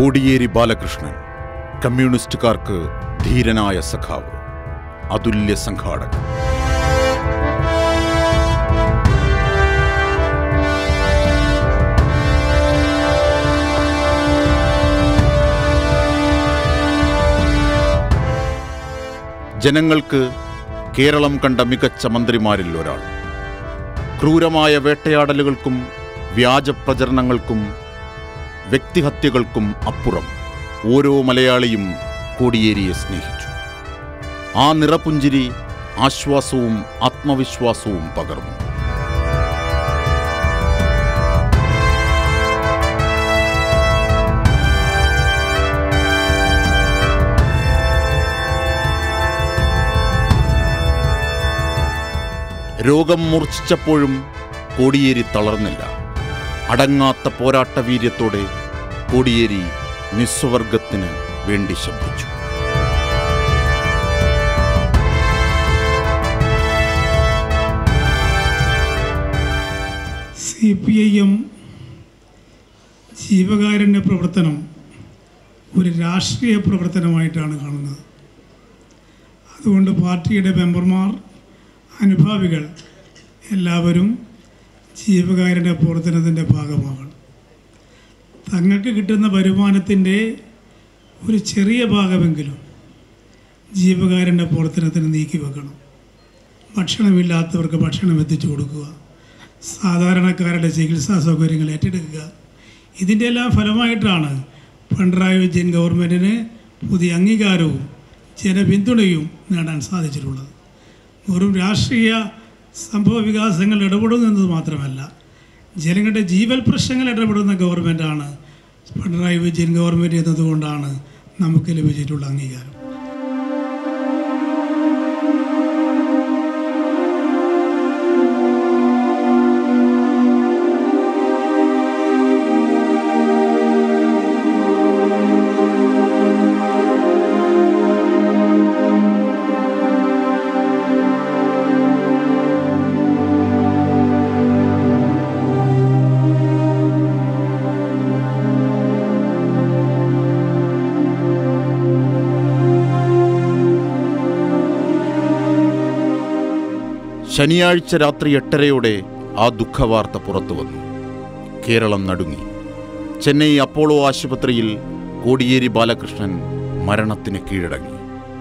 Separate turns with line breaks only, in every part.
കോടിയേരി ബാലകൃഷ്ണൻ കമ്മ്യൂണിസ്റ്റുകാർക്ക് ധീരനായ സഖാവ് അതുല്യ സംഘാടകൻ ജനങ്ങൾക്ക് കേരളം കണ്ട മികച്ച മന്ത്രിമാരിൽ ഒരാൾ ക്രൂരമായ വേട്ടയാടലുകൾക്കും വ്യാജ പ്രചരണങ്ങൾക്കും വ്യക്തിഹത്യകൾക്കും അപ്പുറം ഓരോ മലയാളിയും കോടിയേരിയെ സ്നേഹിച്ചു ആ നിറപുഞ്ചിരി ആശ്വാസവും ആത്മവിശ്വാസവും പകർന്നു രോഗം മൂർച്ഛിച്ചപ്പോഴും കോടിയേരി തളർന്നില്ല അടങ്ങാത്ത പോരാട്ട വീര്യത്തോടെ കോടിയേരി നിസ്വർഗത്തിന് വേണ്ടി ശബ്ദിച്ചു
സി പി ഐ എം ജീവകാരുണ്യ പ്രവർത്തനം ഒരു രാഷ്ട്രീയ പ്രവർത്തനമായിട്ടാണ് കാണുന്നത് അതുകൊണ്ട് പാർട്ടിയുടെ മെമ്പർമാർ അനുഭാവികൾ എല്ലാവരും ജീവകാരുണ്യ പ്രവർത്തനത്തിൻ്റെ ഭാഗമാകണം തങ്ങൾക്ക് കിട്ടുന്ന വരുമാനത്തിൻ്റെ ഒരു ചെറിയ ഭാഗമെങ്കിലും ജീവകാരുണ്യ പ്രവർത്തനത്തിന് നീക്കി വെക്കണം ഭക്ഷണമില്ലാത്തവർക്ക് ഭക്ഷണം എത്തിച്ചു കൊടുക്കുക സാധാരണക്കാരുടെ ചികിത്സാ സൗകര്യങ്ങൾ ഏറ്റെടുക്കുക ഇതിൻ്റെ എല്ലാം ഫലമായിട്ടാണ് പിണറായി വിജയൻ ഗവൺമെൻറ്റിന് പുതിയ അംഗീകാരവും ജനപിന്തുണയും നേടാൻ സാധിച്ചിട്ടുള്ളത് വെറും രാഷ്ട്രീയ സംഭവ വികാസങ്ങൾ ഇടപെടുന്നത് മാത്രമല്ല ജനങ്ങളുടെ ജീവൽ പ്രശ്നങ്ങൾ ഇടപെടുന്ന ഗവൺമെൻറ്റാണ് പിണറായി വിജയൻ ഗവൺമെൻറ് എന്നതുകൊണ്ടാണ് നമുക്ക് ലഭിച്ചിട്ടുള്ള അംഗീകാരം
ശനിയാഴ്ച രാത്രി എട്ടരയോടെ ആ ദുഃഖവാർത്ത പുറത്തു വന്നു കേരളം നടുങ്ങി ചെന്നൈ അപ്പോളോ ആശുപത്രിയിൽ കോടിയേരി ബാലകൃഷ്ണൻ മരണത്തിന് കീഴടങ്ങി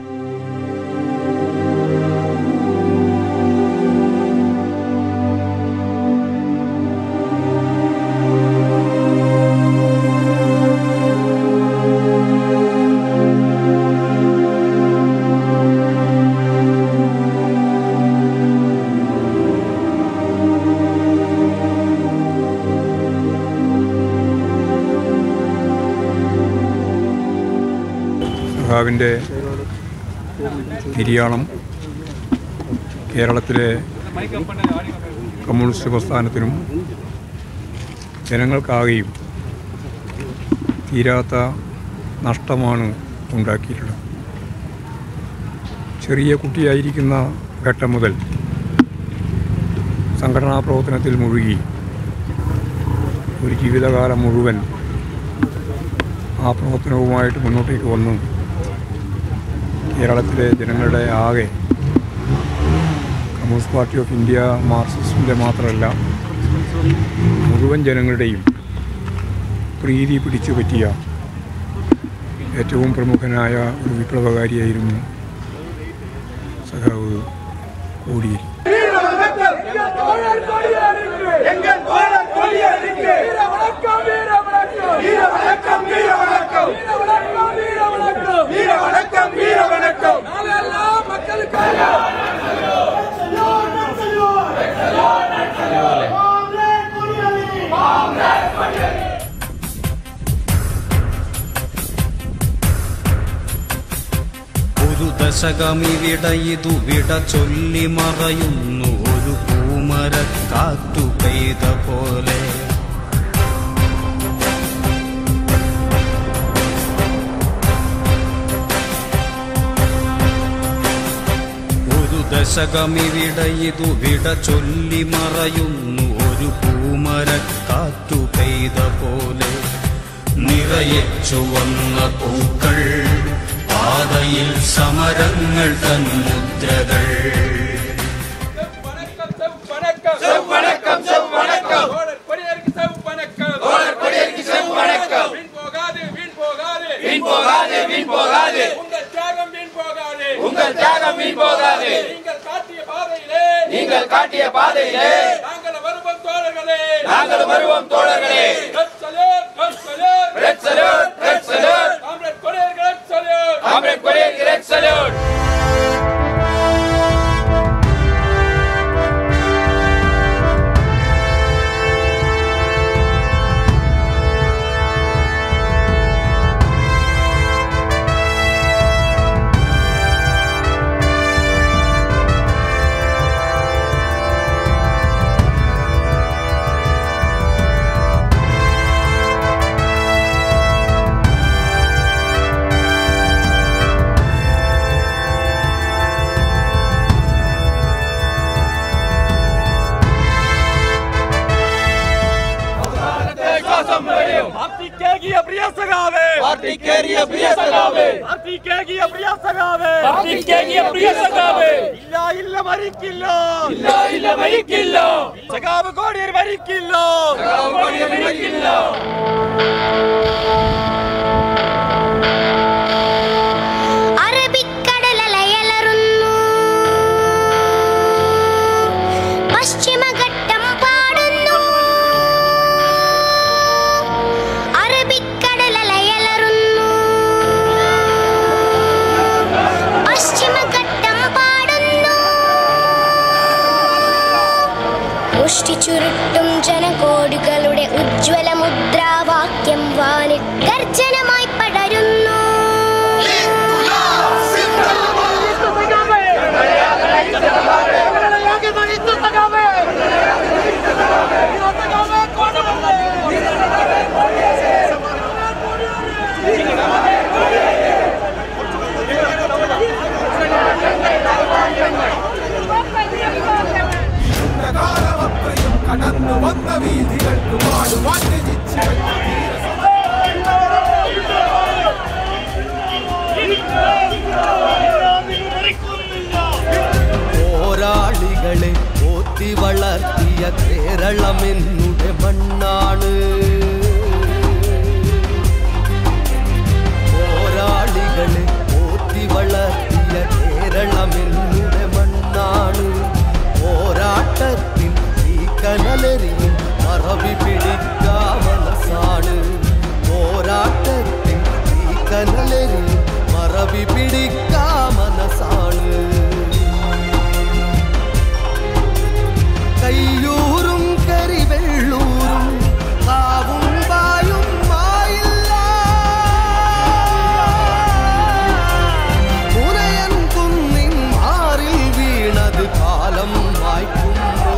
സഖാവിൻ്റെ നിര്യാണം കേരളത്തിലെ കമ്മ്യൂണിസ്റ്റ് പ്രസ്ഥാനത്തിനും ജനങ്ങൾക്കാകെയും തീരാത്ത നഷ്ടമാണ് ഉണ്ടാക്കിയിട്ടുള്ളത് ചെറിയ കുട്ടിയായിരിക്കുന്ന ഘട്ടം മുതൽ സംഘടനാ പ്രവർത്തനത്തിൽ മുഴുകി ഒരു ജീവിതകാലം മുഴുവൻ ആ പ്രവർത്തനവുമായിട്ട് മുന്നോട്ടേക്ക് വന്നു കേരളത്തിലെ ജനങ്ങളുടെ ആകെ കമ്മ്യൂണിസ്റ്റ് പാർട്ടി ഓഫ് ഇന്ത്യ മാർക്സിസ്റ്റിൻ്റെ മാത്രമല്ല മുഴുവൻ ജനങ്ങളുടെയും പ്രീതി പിടിച്ചു പറ്റിയ ഏറ്റവും പ്രമുഖനായ ഒരു വിപ്ലവകാരിയായിരുന്നു സഖാവ് കോടിയേരി
எங்கள் தோழர் கொடியேறிக்கு வீர வணக்கம் வீர வணக்கம் வீர வணக்கம் வீர வணக்கம் வீர வணக்கம் வீர வணக்கம் வீர வணக்கம் வீர வணக்கம் நாளெல்லாம் மக்களுக்காக
ഒരു ദശകമിവിട ഇതു വിട ചൊല്ലി മറയുന്നു ഒരു പൂമരക്കാറ്റു പെയ്ത പോലെ ഒരു ദശകമിവിട ഇതു വിട ചൊല്ലി മറയുന്നു ഒരു പൂമരക്കാറ്റു പെയ്ത പോലെ നിറയെ ചുവന്ന പൂക്കൾ പാതയിൽ സമരങ്ങൾ തൻ മുദ്രകൾ
வணக்கம் செவ்வணக்கம் செவ்வணக்கம் தோழர் கொடியேறிக்கு செவ்வணக்கம் தோழர் கொடியேறிக்கு செவ்வணக்கம் வீண் போகாது வீண் போகாது வீண் போகாது வீண் போகாது உங்கள் தியாகம் வீண் போகாது உங்கள் தியாகம் வீண் போகாது நீங்கள் காட்டிய பாதையிலே நீங்கள் காட்டிய பாதையிலே நாங்கள் வருவோம் தோழர்களே நாங்கள் வருவோம் தோழர்களே red salute red salute red salute red salute comrade கொடியேறிக்கு ரெட் சல்யூட் காம்ரேட் கொடியேறிக்கு ரெட் சல்யூட் പാർട്ടിക്കേകിയ പ്രിയ സഖാവേ പാർട്ടിക്കേകിയ പ്രിയ സഖാവേ പാർട്ടിക്കേകിയ പ്രിയ സഖാവേ പാർട്ടിക്കേകിയ പ്രിയ സഖാവേ ഇല്ല ഇല്ല മരിക്കില്ല ഇല്ല ഇല്ല മരിക്കില്ല സഖാവ് കോടിയർ മരിക്കില്ല സഖാവ് കോടിയർ മരിക്കില്ല
അറബിക്കടലലയലറുന്നു പശ്ചിമഘട്ടം പാടുന്നു അറബിക്കടലലയലറുന്നു പശ്ചിമഘട്ടം പാടുന്നു മുഷ്ടി ചുരുട്ടും ജനകോടികളുടെ ഉജ്ജ്വല മുദ്രാവാക്യം വാനിൽ ഗർജനമായി പടരുന്നു
പോരാളികളെ പോറ്റി വളർത്തിയ കേരളം എന്നുടെ മണ്ണാണ് പോരാളികളെ പോറ്റി വളർത്തിയ കേരളം എന്നുടെ മണ്ണാണ് പോരാട്ടത്തിൽ ഈ കനലെറിയും മറവി പിടിക്കാ മനസ്സാണ് പോരാട്ടത്തിൽ ഈ കനലെറിയും മറവി പിടിക്കാ മനസ്സാണ് കയ്യൂരും കരിവെള്ളൂരും കാവും പായും മായില്ല മുരയൻ കുന്നിൻ മാറിൽ വീണത് കാലം വായിക്കുന്നു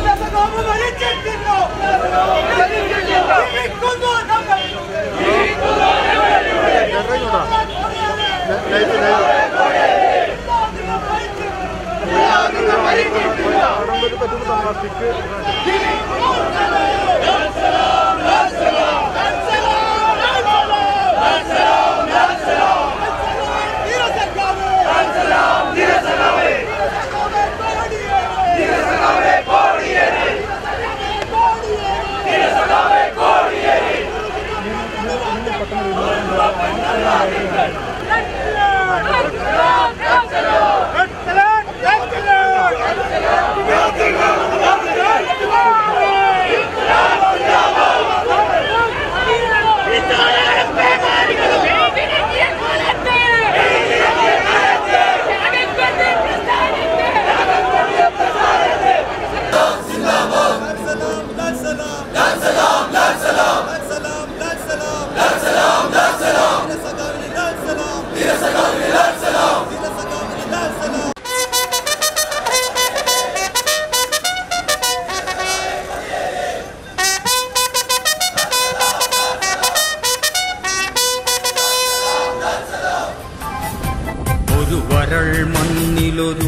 ഒരു വരൾ മണ്ണിലൊരു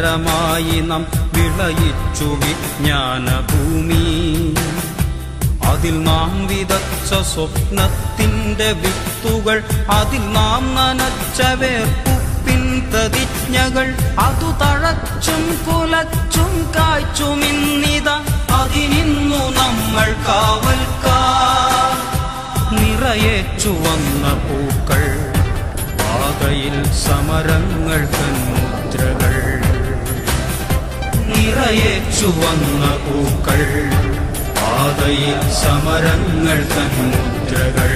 ഹരിതവരമായി നാം വിളയിച്ചു വിജ്ഞാന ഭൂമി അതിൽ നാം വിതച്ച സ്വപ്നത്തിന്റെ വിത്തുകൾ അതിൽ നാം നനച്ച വേർപ്പുപ്പിൻ പ്രതിജ്ഞകൾ അതു തഴച്ചും കുലച്ചും കായ്ച്ചുമിന്നിത അതിനിന്നു നമ്മൾ കാവൽക്കാർ നിറയെ ചുവന്ന പൂക്കൾ പാതയിൽ സമരങ്ങൾ കൺമുദ്രകൾ നിറയെ ചുവന്ന പൂക്കൾ പാതയിൽ സമരങ്ങൾ കൺമുദ്രകൾ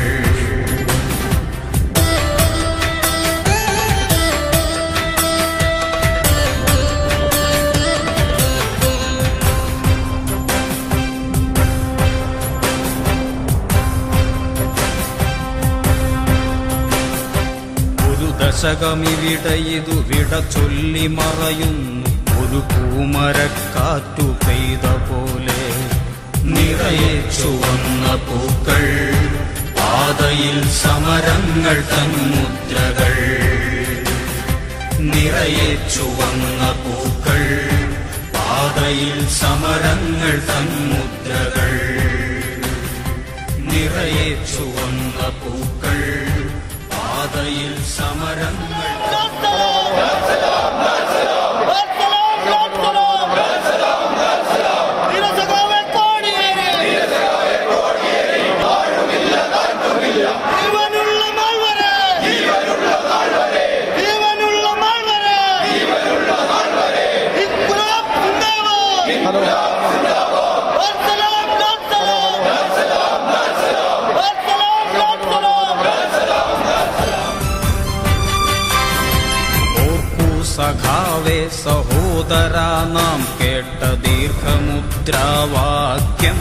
ഒരു ദശകമിവിടെ ഇതു വിട ചൊല്ലി മറയുന്നു ഒരു പൂമരക്കാറ്റു പെയ്ത പോലെ നിറയെ ചുവന്ന പൂക്കൾ പാതയിൽ സമരങ്ങൾ തന്മുദ്രകൾ നിറയെ ചുവന്ന പൂക്കൾ പാതയിൽ സമരങ്ങൾ തന്മുദ്രകൾ നിറയെ ചുവന്ന പൂക്കൾ പാതയിൽ സമരങ്ങൾ ഓർക്കൂ സഖാവേ സഹോദര നാം കേട്ട ദീർഘമുദ്രാവാക്യം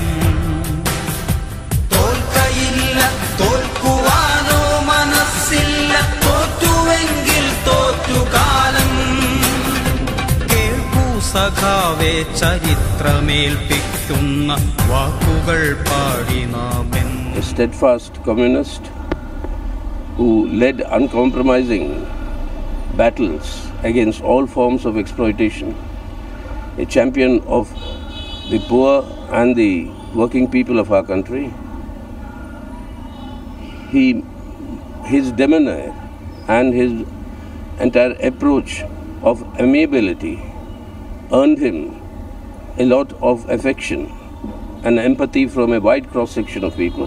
തോൽക്കയില്ല തോൽക്കുവാനോ മനസ്സില്ല തോറ്റുവെങ്കിൽ തോറ്റുകാലം കേൾക്കൂ സഖാവേ ചരിത്രമേൽപ്പിക്കുന്ന വാക്കുകൾ പാടി നാമെന്ന്
a steadfast communist who led uncompromising battles against all forms of exploitation, a champion of the poor and the working people of our country. He, his demeanor and his entire approach of amiability earned him a lot of affection and empathy from a wide cross section of people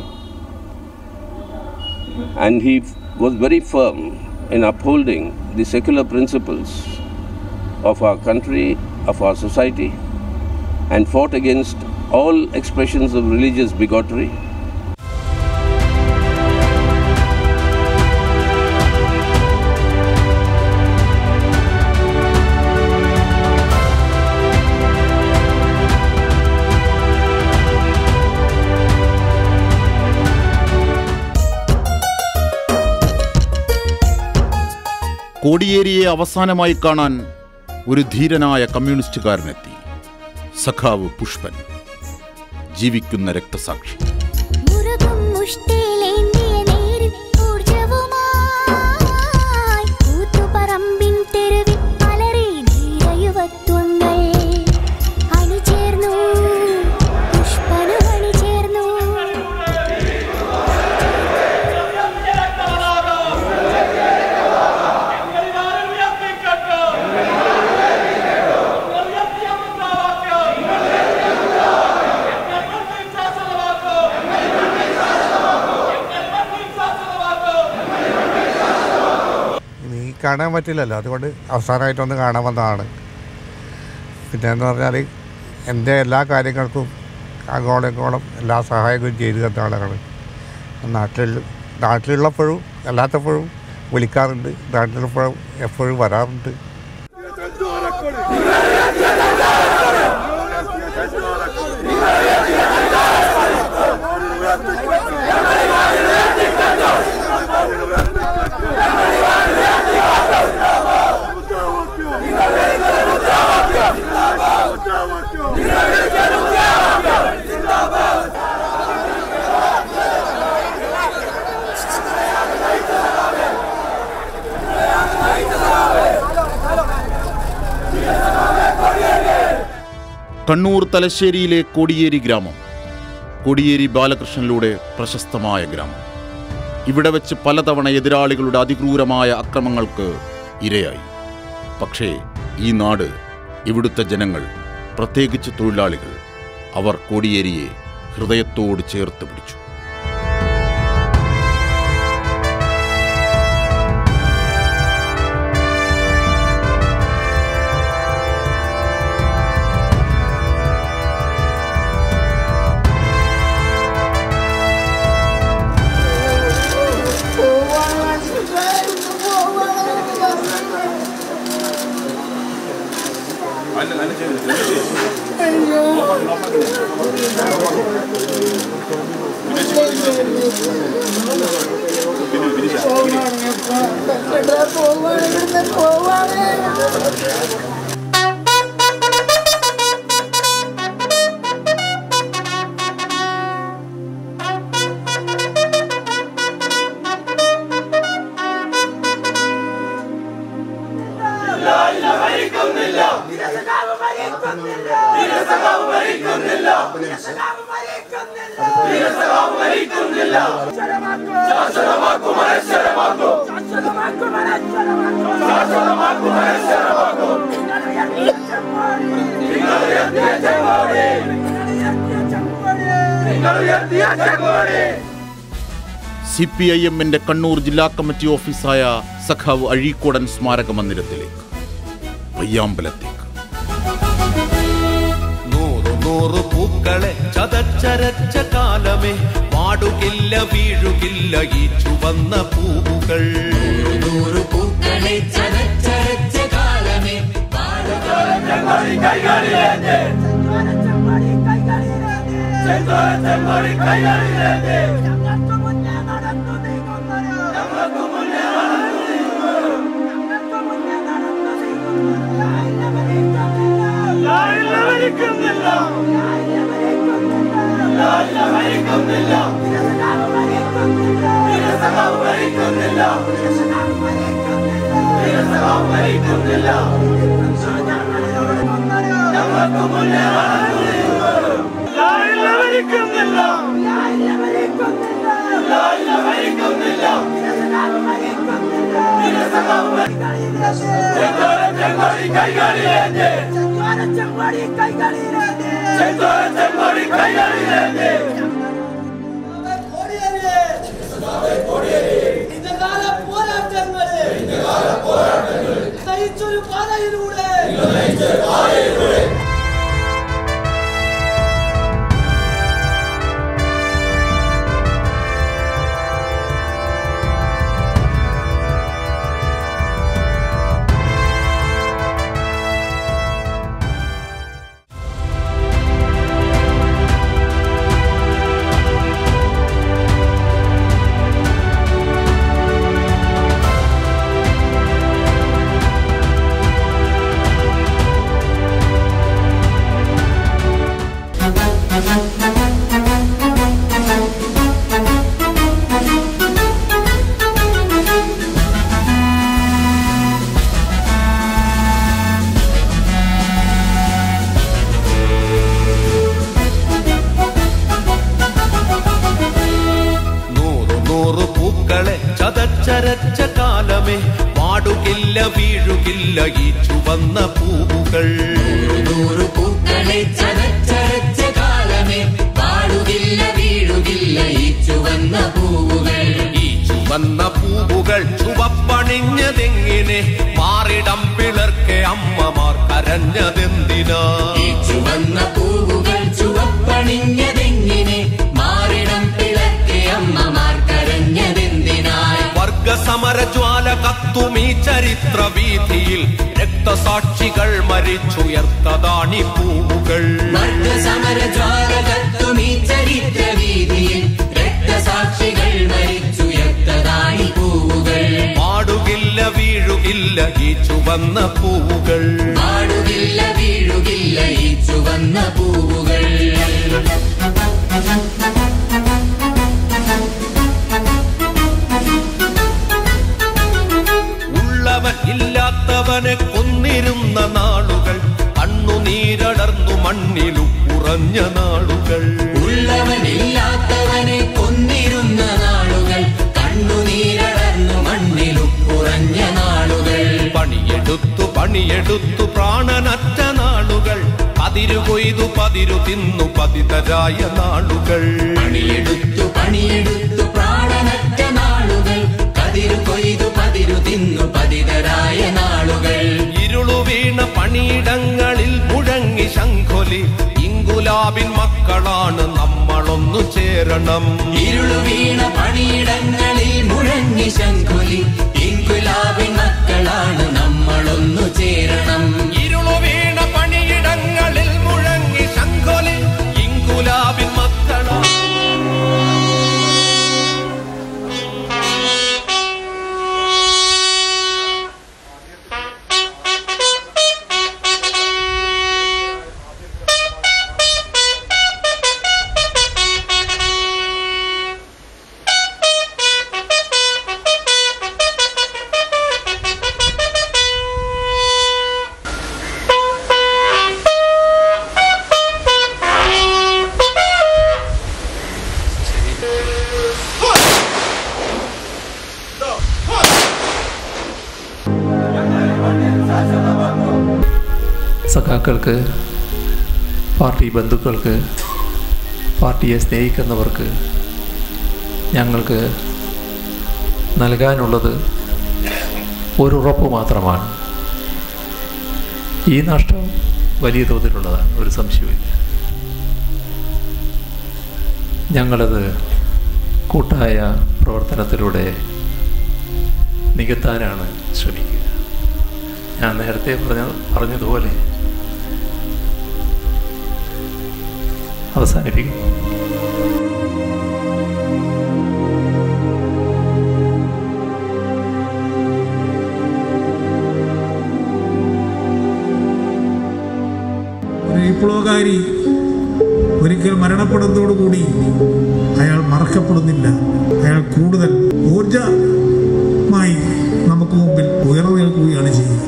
and he f- was very firm in upholding the secular principles of our country, of our society, and fought against all expressions of religious bigotry.
കോടിയേരിയെ അവസാനമായി കാണാൻ ഒരു ധീരനായ കമ്മ്യൂണിസ്റ്റുകാരനെത്തി സഖാവ് പുഷ്പൻ ജീവിക്കുന്ന രക്തസാക്ഷി
മുറുകും മുഷ്ടിയിലേന്തിയ നേരിൽ ഊർജവുമായി കൂത്തുപറമ്പിൻ തെരുവിൽ അലറി ധീരയുവത്വങ്ങൾ അണിചേർന്നു പുഷ്പനു അണിചേർന്നു
ഇനി കാണാൻ പറ്റില്ലല്ലോ അതുകൊണ്ട് അവസാനമായിട്ടൊന്ന് കാണാൻ വന്നതാണ് പിന്നെ എന്ന് പറഞ്ഞാൽ എൻ്റെ എല്ലാ കാര്യങ്ങൾക്കും അങ്ങോളം എല്ലാ സഹായങ്ങളും ചെയ്തു തന്ന ആളാണ് നാട്ടിൽ നാട്ടിലുള്ളപ്പോഴും അല്ലാത്തപ്പോഴും വിളിക്കാറുണ്ട് നാട്ടിലുള്ളപ്പോഴും എപ്പോഴും വരാറുണ്ട്
കണ്ണൂർ തലശ്ശേരിയിലെ കോടിയേരി ഗ്രാമം കൊടിയേരി ബാലകൃഷ്ണനിലൂടെ പ്രശസ്തമായ ഗ്രാമം ഇവിടെ വെച്ച് പലതവണ എതിരാളികളുടെ അതിക്രൂരമായ അക്രമങ്ങൾക്ക് ഇരയായി പക്ഷേ ഈ നാട് ഇവിടുത്തെ ജനങ്ങൾ പ്രത്യേകിച്ച് തൊഴിലാളികൾ അവർ കോടിയേരിയെ ഹൃദയത്തോട് ചേർത്ത് പിടിച്ചു സി പി ഐ എമ്മിന്റെ കണ്ണൂർ ജില്ലാ കമ്മിറ്റി ഓഫീസായ സഖാവ് അഴീക്കോടൻ സ്മാരക മന്ദിരത്തിലേക്ക് പയ്യാമ്പലത്തേക്ക്
നൂറു നൂറു പൂക്കളെ ചതച്ചരച്ച കാലമേ പാടുകില്ല വീഴുകില്ല ഈ ചുവന്ന പൂവുകൾ
നൂറു പൂക്കളെ ചതച്ചരച്ച കാലമേ
നയിച്ചൊരു പാതയിലൂടെ
നൂറു നൂറു പൂക്കളെ ചതച്ചരച്ച കാലമേ പാടുകില്ല വീഴുകില്ല ഈ ചുവന്ന പൂവുകൾ
നൂറു പൂക്കളെ ചതച്ചരച്ച കാലമേ പാടുകില്ല വീഴുകില്ല ഈ ചുവന്ന പൂവുകൾ
ഈ ചുവന്ന പൂവുകൾ ചുവപ്പണിഞ്ഞതെങ്ങിനെ മാറിടം പിളർക്കെ അമ്മമാർ കരഞ്ഞതെന്തിനാ
ഈ ചുവന്ന പൂവുകൾ ചുവപ്പണിഞ്ഞതെങ്ങിനെ മാറിടം പിളർക്കെ അമ്മമാർ കരഞ്ഞതെന്തിനായി
വർഗസമര ജ്വാല കത്തുമീ ചരിത്ര വീതിയിൽ രക്തസാക്ഷികൾ മരിച്ചുയർത്തതാണി പൂവുകൾ
സമര ജ്വാലകത്തും ഈ ചരിത്ര വീതിയിൽ രക്തസാക്ഷികൾ മരിച്ചുയർത്തതാണി പൂവുകൾ
പാടുകില്ല വീഴുകില്ല ഈ ചുവന്ന പൂവുകൾ
പാടുകില്ല വീഴുകില്ല ഈ ചുവന്ന പൂവുകൾ
ഉള്ളവൻ ഇല്ലാത്തവനെ കൊന്നിരുന്ന നാളുകൾ കണ്ണുനീരടർന്നു മണ്ണിലു കുറഞ്ഞ നാളുകൾ
ഉള്ളവനില്ല
പതിതരായ നാളുകൾ
പണിയെടുത്തു പണിയെടുത്തു പ്രാണനറ്റ നാളുകൾ കതിരു കൊയ്തു പതിരു തിന്നു പതിതരായ നാളുകൾ
ഇരുളു വീണ പണിയിടങ്ങളിൽ മുഴങ്ങി ശംഖൊലി ഇങ്കുലാബിൻ മക്കളാണ് നമ്മളൊന്നു ചേരണം
ഇരുളു വീണ പണിയിടങ്ങളിൽ മുഴങ്ങി ശങ്കുലി ഇൻകുലാബിൻ മക്കളാണ് നമ്മളൊന്നു ചേരണം
ഇരുളു വീണ പണിയിടങ്ങളിൽ മുഴങ്ങി ശംഖൊലി ഇങ്കുലാബിൻ മക്കളാണ്
സഖാക്കൾക്ക് പാർട്ടി ബന്ധുക്കൾക്ക് പാർട്ടിയെ സ്നേഹിക്കുന്നവർക്ക് ഞങ്ങൾക്ക് നൽകാനുള്ളത് ഒരു ഉറപ്പ് മാത്രമാണ് ഈ നഷ്ടം വലിയ തോതിലുള്ളതാണ് ഒരു സംശയവുമില്ല ഞങ്ങളത് കൂട്ടായ പ്രവർത്തനത്തിലൂടെ നികത്താനാണ് ശ്രമിക്കുക ഞാൻ നേരത്തെ പറഞ്ഞ പറഞ്ഞതുപോലെ അവസാനിപ്പിക്കുന്നു
ഒരു വിപ്ലവകാരി ഒരിക്കൽ മരണപ്പെടുന്നതോടുകൂടി അയാൾ മറക്കപ്പെടുന്നില്ല അയാൾ കൂടുതൽ ഊർജമായി നമുക്ക് മുമ്പിൽ ഉയർന്നു നിൽക്കുകയാണ് ചെയ്യുന്നത്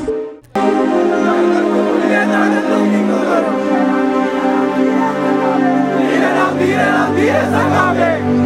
ധീരനാം ധീരനാം ധീര സഖാവേ